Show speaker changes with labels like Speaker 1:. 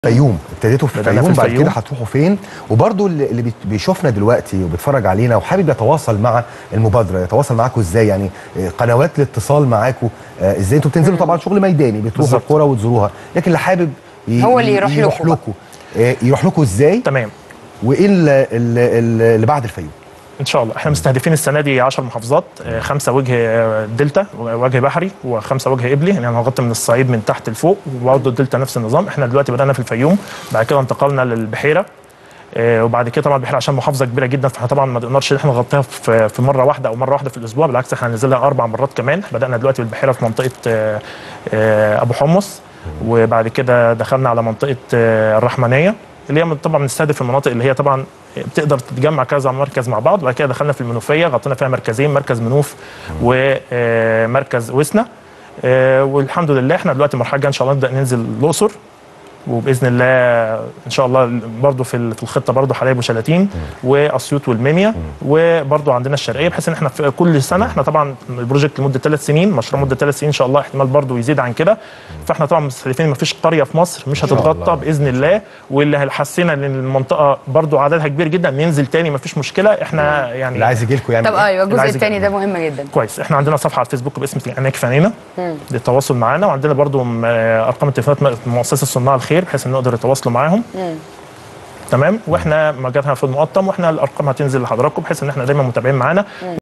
Speaker 1: الفيوم ابتديتوا في
Speaker 2: بدأنا
Speaker 1: الفيوم
Speaker 2: في
Speaker 1: بعد
Speaker 2: الفيوم.
Speaker 1: كده هتروحوا فين وبرضو اللي اللي بيت- بيشوفنا دلوقتي وبيتفرج علينا وحابب يتواصل مع المبادره يتواصل معاكم ازاي يعني آه، قنوات الاتصال معاكم آه، ازاي انتوا بتنزلوا طبعا شغل ميداني بتروحوا
Speaker 2: بالظبط.
Speaker 1: القرى وتزوروها لكن اللي حابب ي-
Speaker 3: هو اللي يروح
Speaker 1: يروح
Speaker 3: لكم بقى.
Speaker 1: لكم آه، يروح لكم ازاي
Speaker 2: تمام
Speaker 1: وايه اللي, اللي, اللي بعد الفيوم
Speaker 2: ان شاء الله احنا مستهدفين السنه دي 10 محافظات آه، خمسه وجه آه، دلتا وجه بحري وخمسه وجه قبلي يعني هنغطي من الصعيد من تحت لفوق وبرضه الدلتا نفس النظام احنا دلوقتي بدانا في الفيوم بعد كده انتقلنا للبحيره آه، وبعد كده طبعا البحيره عشان محافظه كبيره جدا فاحنا طبعا ما نقدرش ان احنا نغطيها في في مره واحده او مره واحده في الاسبوع بالعكس احنا هننزلها اربع مرات كمان بدانا دلوقتي بالبحيره في منطقه آه، آه، ابو حمص وبعد كده دخلنا على منطقه آه، الرحمنيه اللي هي طبعا بنستهدف المناطق اللي هي طبعا بتقدر تتجمع كذا مركز مع بعض وبعد كده دخلنا في المنوفيه غطينا فيها مركزين مركز منوف ومركز وسنا آه، والحمد لله احنا دلوقتي المرحله الجايه ان شاء الله نبدا ننزل الاقصر وباذن الله ان شاء الله برضو في ال- في الخطه برضو حلايب وشلاتين واسيوط والمنيا وبرضو عندنا الشرقيه بحيث ان احنا في كل سنه احنا طبعا البروجكت لمده ثلاث سنين مشروع مده ثلاث سنين ان شاء الله احتمال برضو يزيد عن كده فاحنا طبعا مستهدفين ما فيش قريه في مصر مش
Speaker 1: شاء
Speaker 2: هتتغطى
Speaker 1: الله.
Speaker 2: باذن الله واللي حسينا ان المنطقه برضو عددها كبير جدا ننزل تاني ما فيش مشكله احنا يعني
Speaker 1: اللي عايز يجي لكم يعمل
Speaker 3: طب
Speaker 1: إيه؟
Speaker 3: ايوه
Speaker 2: اللي
Speaker 3: الجزء
Speaker 2: عايز
Speaker 3: الثاني ده
Speaker 2: يجرب.
Speaker 3: مهم جدا
Speaker 2: كويس احنا عندنا صفحه على الفيسبوك باسم هناك فانينا للتواصل معانا وعندنا برضو م- آه، ارقام التليفونات م- مؤسسه صناع الخير بحيث ان نقدر يتواصلوا معاهم تمام واحنا مجالها في المقطم واحنا الارقام هتنزل لحضراتكم بحيث ان احنا دايما متابعين معانا